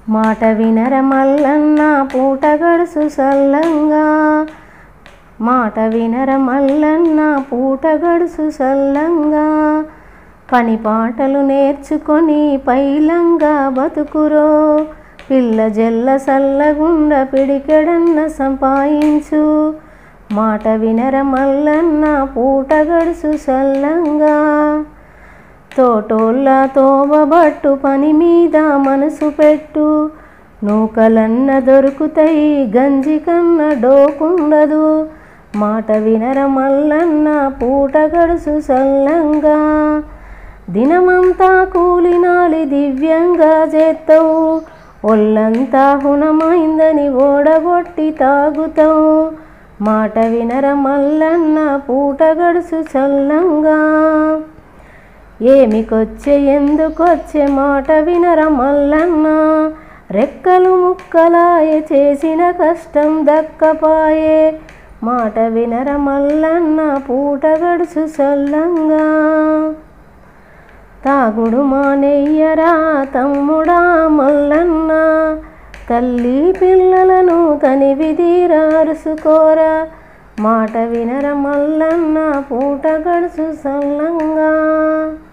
మాట వినర మల్లన్న పూట గడుసు సల్లంగా మాట వినర మల్లన్న పూట గడుసు సల్లంగా పని పాటలు నేర్చుకొని పైలంగా బతుకురో పిల్ల జల్ల సల్లగుండ పిడికెడన్న సంపాయించు మాట వినర మల్లన్న పూట గడుసు సల్లంగా తోటోళ్ళ తోవబట్టు పని మీద మనసు పెట్టు నూకలన్న దొరుకుతాయి గంజి కన్న డోకుండదు మాట వినర మల్లన్న పూట గడుసు సల్లంగా దినమంతా కూలినాలి దివ్యంగా చేస్తావు ఒళ్ళంతా హుణమైందని ఓడగొట్టి తాగుతావు మాట వినర మల్లన్న పూట గడుసు చల్లంగా ఏమికొచ్చే ఎందుకొచ్చే మాట వినర మల్లన్న రెక్కలు ముక్కలాయే చేసిన కష్టం దక్కపాయే మాట వినర మల్లన్న పూట గడుసు చల్లంగా తాగుడు మానెయ్యరా తమ్ముడా మల్లన్న తల్లి పిల్లలను తనివి తీరారుసుకోరా మాట వినర మల్లన్న పూట గడుసు సల్లంగా